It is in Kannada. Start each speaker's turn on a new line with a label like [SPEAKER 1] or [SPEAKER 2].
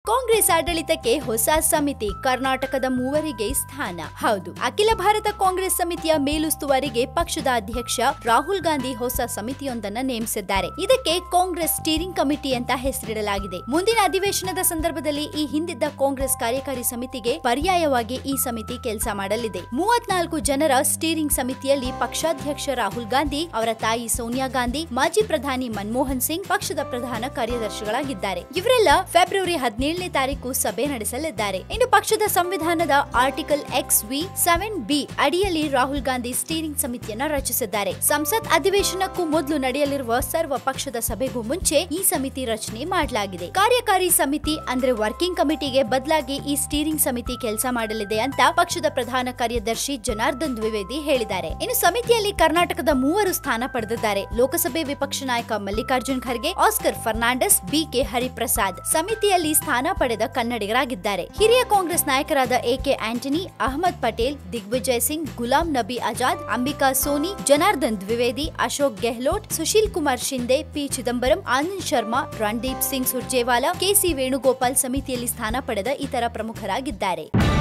[SPEAKER 1] ಕಾಂಗ್ರೆಸ್ ಆಡಳಿತಕ್ಕೆ ಹೊಸ ಸಮಿತಿ ಕರ್ನಾಟಕದ ಮೂವರಿಗೆ ಸ್ಥಾನ ಹೌದು ಅಖಿಲ ಭಾರತ ಕಾಂಗ್ರೆಸ್ ಸಮಿತಿಯ ಮೇಲುಸ್ತುವಾರಿಗೆ ಪಕ್ಷದ ಅಧ್ಯಕ್ಷ ರಾಹುಲ್ ಗಾಂಧಿ ಹೊಸ ಸಮಿತಿಯೊಂದನ್ನ ನೇಮಿಸಿದ್ದಾರೆ ಇದಕ್ಕೆ ಕಾಂಗ್ರೆಸ್ ಸ್ಟೀರಿಂಗ್ ಕಮಿಟಿ ಅಂತ ಹೆಸರಿಡಲಾಗಿದೆ ಮುಂದಿನ ಅಧಿವೇಶನದ ಸಂದರ್ಭದಲ್ಲಿ ಈ ಹಿಂದಿದ್ದ ಕಾಂಗ್ರೆಸ್ ಕಾರ್ಯಕಾರಿ ಸಮಿತಿಗೆ ಪರ್ಯಾಯವಾಗಿ ಈ ಸಮಿತಿ ಕೆಲಸ ಮಾಡಲಿದೆ ಮೂವತ್ನಾಲ್ಕು ಜನರ ಸ್ಟೀರಿಂಗ್ ಸಮಿತಿಯಲ್ಲಿ ಪಕ್ಷಾಧ್ಯಕ್ಷ ರಾಹುಲ್ ಗಾಂಧಿ ಅವರ ತಾಯಿ ಸೋನಿಯಾ ಗಾಂಧಿ ಮಾಜಿ ಪ್ರಧಾನಿ ಮನಮೋಹನ್ ಸಿಂಗ್ ಪಕ್ಷದ ಪ್ರಧಾನ ಕಾರ್ಯದರ್ಶಿಗಳಾಗಿದ್ದಾರೆ ಇವರೆಲ್ಲ ಫೆಬ್ರವರಿ ಹದಿನೇಳನೇ ತಾರೀಕು ಸಭೆ ನಡೆಸಲಿದ್ದಾರೆ ಇನ್ನು ಪಕ್ಷದ ಸಂವಿಧಾನದ article X V seven B ಅಡಿಯಲ್ಲಿ ರಾಹುಲ್ ಗಾಂಧಿ ಸ್ಟೀರಿಂಗ್ ಸಮಿತಿಯನ್ನ ರಚಿಸಿದ್ದಾರೆ ಸಂಸತ್ ಅಧಿವೇಶನಕ್ಕೂ ಮೊದಲು ನಡೆಯಲಿರುವ ಸರ್ವ ಪಕ್ಷದ ಸಭೆಗೂ ಮುಂಚೆ ಈ ಸಮಿತಿ ರಚನೆ ಮಾಡಲಾಗಿದೆ ಕಾರ್ಯಕಾರಿ ಸಮಿತಿ ಅಂದ್ರೆ ವರ್ಕಿಂಗ್ ಕಮಿಟಿಗೆ ಬದಲಾಗಿ ಈ ಸ್ಟೀರಿಂಗ್ ಸಮಿತಿ ಕೆಲಸ ಮಾಡಲಿದೆ ಅಂತ ಪಕ್ಷದ ಪ್ರಧಾನ ಕಾರ್ಯದರ್ಶಿ ಜನಾರ್ದನ್ ದ್ವಿವೇದಿ ಹೇಳಿದ್ದಾರೆ ಇನ್ನು ಸಮಿತಿಯಲ್ಲಿ ಕರ್ನಾಟಕದ ಮೂವರು ಸ್ಥಾನ ಪಡೆದಿದ್ದಾರೆ ಲೋಕಸಭೆ ವಿಪಕ್ಷ ನಾಯಕ ಮಲ್ಲಿಕಾರ್ಜುನ್ ಖರ್ಗೆ ಆಸ್ಕರ್ ಫರ್ನಾಂಡಸ್ ಬಿಕೆ ಹರಿಪ್ರಸಾದ್ ಸಮಿತಿಯಲ್ಲಿ ಸ್ಥಾನ ಪಡೆದ ಕನ್ನಡಿಗರಾಗಿದ್ದಾರೆ ಹಿರಿಯ ಕಾಂಗ್ರೆಸ್ ನಾಯಕರಾದ AK Antony Ahmed Patel Digvijay Singh Ghulam Nabi Azad Ambika Soni Janardan Dwivedi Ashok Gehlot Sushil Kumar Shinde P Chidambaram Anand Sharma Randeep Singh Surjewala KC Venugopal ಸಮಿತಿಯಲ್ಲಿ ಸ್ಥಾನ ಪಡೆದ ಇತರ ಪ್ರಮುಖರಾಗಿದ್ದಾರೆ